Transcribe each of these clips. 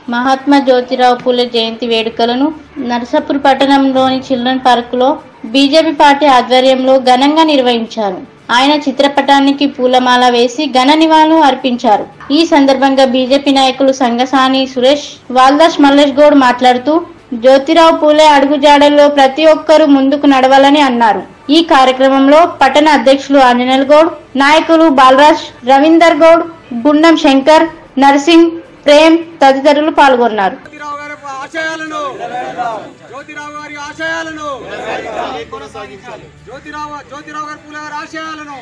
మహాత్మా జ్యోతిరావు పూలే జయంతి వేడుకలను నరసాపూర్ పట్టణంలోని చిల్డ్రన్ పార్కులో బీజేపీ పార్టీ ఆధ్వర్యంలో ఘనంగా నిర్వహించారు ఆయన చిత్రపటానికి పూలమాల వేసి ఘన నివాళులు అర్పించారు ఈ సందర్భంగా బీజేపీ నాయకులు సంగసాని సురేష్ వాల్దాస్ మల్లేష్ గౌడ్ మాట్లాడుతూ జ్యోతిరావు పూలే అడుగుజాడల్లో ప్రతి ఒక్కరూ ముందుకు నడవాలని అన్నారు ఈ కార్యక్రమంలో పట్టణ అధ్యక్షులు ఆంజనేయులు గౌడ్ నాయకులు బాలరాజ్ రవీందర్ గౌడ్ గుండం శంకర్ నర్సింగ్ ప్రేమ్ తదితరులు పాల్గొన్నారు జ్యోతిరావు గారి ఆశయాలను జ్యోతిరావు గారి ఆశయాలను కొనసాగించాలి జ్యోతిరావు జ్యోతిరావు గారి పూల గారి ఆశయాలను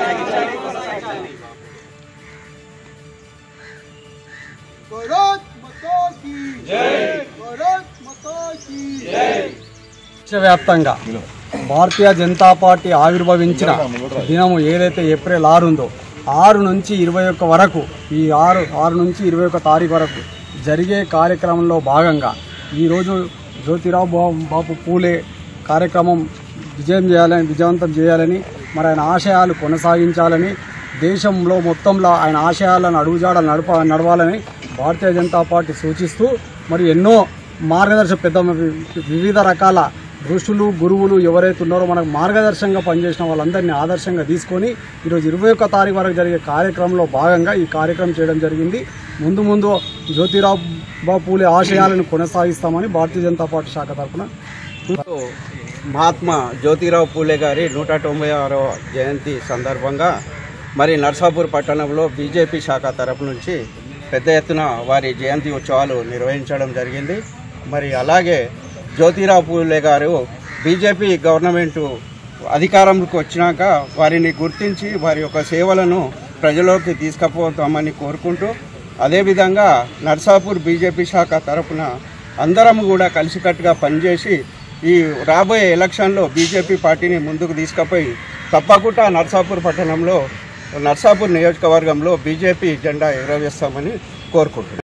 భారత్ మాతా కీ భారత్ మాతా కీ దేశవ్యాప్తంగా భారతీయ జనతా పార్టీ ఆవిర్భవించిన దినము ఏదైతే ఏప్రిల్ ఆరు ఉందో ఆరు నుంచి ఇరవై ఒక్క వరకు ఈ ఆరు ఆరు నుంచి ఇరవై ఒక్క తారీఖు వరకు జరిగే కార్యక్రమంలో భాగంగా ఈరోజు జ్యోతిరావు బా- బాపు పూలే కార్యక్రమం విజయం చేయాలని విజయవంతం చేయాలని మరి ఆయన ఆశయాలు కొనసాగించాలని దేశంలో మొత్తంలో ఆయన ఆశయాలను అడుగుజాడలు నడప నడవాలని భారతీయ జనతా పార్టీ సూచిస్తూ మరి ఎన్నో మార్గదర్శక పెద్ద వి- వివిధ రకాల ఋషులు గురువులు ఎవరైతే ఉన్నారో మనకు మార్గదర్శకంగా పనిచేసిన వాళ్ళందరినీ ఆదర్శంగా తీసుకొని ఈరోజు ఇరవై ఒక్క తారీఖు వరకు జరిగే కార్యక్రమంలో భాగంగా ఈ కార్యక్రమం చేయడం జరిగింది ముందు ముందు జ్యోతిరావు బాబు పూలే ఆశయాలను కొనసాగిస్తామని భారతీయ జనతా పార్టీ శాఖ తరఫున మహాత్మా జ్యోతిరావు పూలే గారి నూట తొంభై ఆరవ జయంతి సందర్భంగా మరి నర్సాపూర్ పట్టణంలో బీజేపీ శాఖ తరపు నుంచి పెద్ద ఎత్తున వారి జయంతి ఉత్సవాలు నిర్వహించడం జరిగింది మరి అలాగే జ్యోతిరావు పూలే గారు బీజేపీ గవర్నమెంటు అధికారంలోకి వచ్చినాక వారిని గుర్తించి వారి యొక్క సేవలను ప్రజలోకి తీసుకుపోతామని కోరుకుంటూ అదేవిధంగా నర్సాపూర్ బీజేపీ శాఖ తరపున అందరం కూడా కలిసికట్టుగా పనిచేసి ఈ రాబోయే ఎలక్షన్లో బీజేపీ పార్టీని ముందుకు తీసుకుపోయి తప్పకుండా నర్సాపూర్ పట్టణంలో నర్సాపూర్ నియోజకవర్గంలో బీజేపీ జెండా ఎగరవేస్తామని కోరుకుంటున్నాను